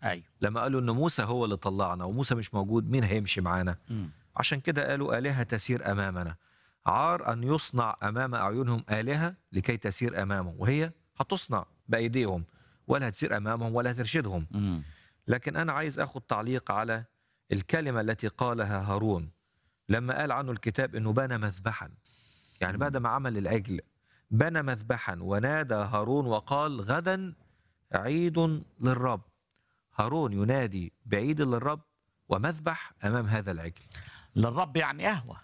ايوه لما قالوا ان موسى هو اللي طلعنا وموسى مش موجود مين هيمشي معانا مم. عشان كده قالوا آلهة تسير أمامنا عار أن يصنع أمام أعينهم آلهة لكي تسير أمامهم وهي هتصنع بأيديهم ولا هتسير أمامهم ولا هترشدهم مم. لكن أنا عايز أخذ تعليق على الكلمة التي قالها هارون لما قال عنه الكتاب أنه بنى مذبحا يعني بعد ما عمل العجل بنى مذبحا ونادى هارون وقال غدا عيد للرب هارون ينادي بعيد للرب ومذبح أمام هذا العجل للرب يعني قهوة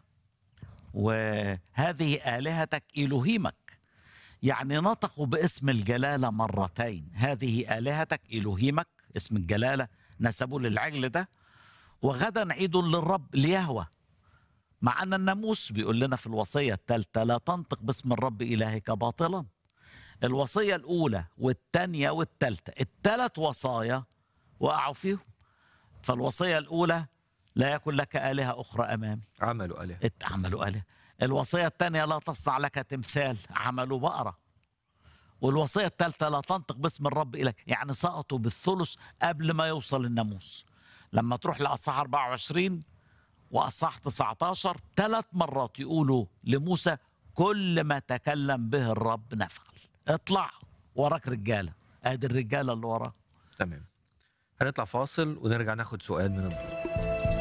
وهذه آلهتك إلهيمك يعني نطقوا باسم الجلالة مرتين هذه آلهتك إلهيمك اسم الجلالة نسبوا للعجل ده وغدا عيد للرب ليهوى مع أن الناموس بيقول لنا في الوصية الثالثة لا تنطق باسم الرب إلهك باطلا الوصية الأولى والثانية والثالثة الثلاث وصايا وقعوا فيهم فالوصية الأولى لا يكن لك آلهة أخرى أمامي عملوا آلهة ات- عملوا آلهة الوصية الثانية لا تصنع لك تمثال عملوا بقرة والوصية الثالثة لا تنطق باسم الرب إليك يعني سقطوا بالثلث قبل ما يوصل الناموس لما تروح لأصحاح 24 وأصحاح 19 ثلاث مرات يقولوا لموسى كل ما تكلم به الرب نفعل اطلع وراك رجالة ادي الرجالة اللي وراه تمام هنطلع فاصل ونرجع ناخد سؤال من الضيوف